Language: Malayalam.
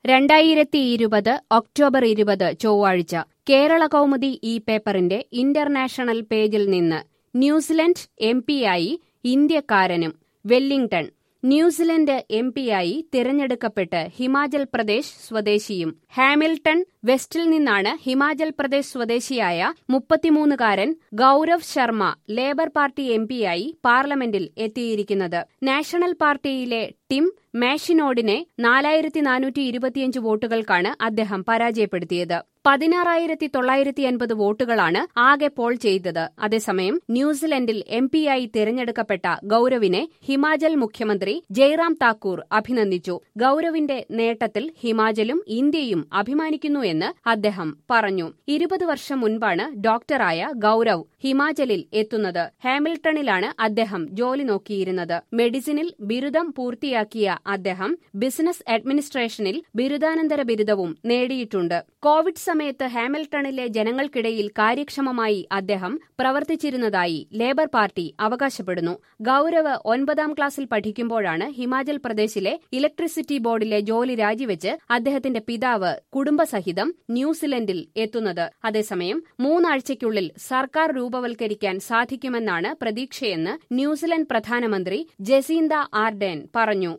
രണ്ടായിരത്തി ഇരുപത് ഒക്ടോബർ ഇരുപത് ചൊവ്വാഴ്ച കേരള കൗമുദി ഈ പേപ്പറിന്റെ ഇന്റർനാഷണൽ പേജിൽ നിന്ന് ന്യൂസിലൻഡ് എം പിയായി ഇന്ത്യക്കാരനും വെല്ലിംഗ്ടൺ ന്യൂസിലൻഡ് എം പിയായി തിരഞ്ഞെടുക്കപ്പെട്ട് ഹിമാചൽ പ്രദേശ് സ്വദേശിയും ഹാമിൽട്ടൺ വെസ്റ്റിൽ നിന്നാണ് ഹിമാചൽ പ്രദേശ് സ്വദേശിയായ മുപ്പത്തിമൂന്നുകാരൻ Gaurav Sharma Labour party M പിയായി പാർലമെന്റിൽ എത്തിയിരിക്കുന്നത് നാഷണൽ പാർട്ടിയിലെ ടിം മാഷിനോഡിനെ നാലായിരത്തി നാനൂറ്റി ഇരുപത്തിയഞ്ച് വോട്ടുകൾക്കാണ് അദ്ദേഹം പരാജയപ്പെടുത്തിയത് പതിനാറായിരത്തി തൊള്ളായിരത്തി അൻപത് വോട്ടുകളാണ് ആകെ പോൾ ചെയ്തത് അതേസമയം ന്യൂസിലൻഡിൽ എം പിയായി തിരഞ്ഞെടുക്കപ്പെട്ട ഗൌരവിനെ ഹിമാചൽ മുഖ്യമന്ത്രി ജയ്റാം താക്കൂർ അഭിനന്ദിച്ചു ഗൌരവിന്റെ നേട്ടത്തിൽ ഹിമാചലും ഇന്ത്യയും അഭിമാനിക്കുന്നു എന്ന് അദ്ദേഹം പറഞ്ഞു ഇരുപത് വർഷം മുൻപാണ് ഡോക്ടറായ ഗൌരവ് ഹിമാചലിൽ എത്തുന്നത് ഹാമിൽട്ടണിലാണ് അദ്ദേഹം ജോലി നോക്കിയിരുന്നത് മെഡിസിനിൽ ബിരുദം പൂർത്തിയാക്കിയ അദ്ദേഹം ബിസിനസ് അഡ്മിനിസ്ട്രേഷനിൽ ബിരുദാനന്തര ബിരുദവും നേടിയിട്ടുണ്ട് കോവിഡ് സമയത്ത് ഹാമിൽട്ടണിലെ ജനങ്ങൾക്കിടയിൽ കാര്യക്ഷമമായി അദ്ദേഹം പ്രവർത്തിച്ചിരുന്നതായി ലേബർ പാർട്ടി അവകാശപ്പെടുന്നു ഗൌരവ് ഒൻപതാം ക്ലാസ്സിൽ പഠിക്കുമ്പോഴാണ് ഹിമാചൽ പ്രദേശിലെ ഇലക്ട്രിസിറ്റി ബോർഡിലെ ജോലി രാജിവെച്ച് അദ്ദേഹത്തിന്റെ പിതാവ് കുടുംബസഹിതം ന്യൂസിലൻഡിൽ എത്തുന്നത് അതേസമയം മൂന്നാഴ്ചയ്ക്കുള്ളിൽ സർക്കാർ രൂപവൽക്കരിക്കാൻ സാധിക്കുമെന്നാണ് പ്രതീക്ഷയെന്ന് ന്യൂസിലൻഡ് പ്രധാനമന്ത്രി ജസീന്ത ആർഡേൻ പറഞ്ഞു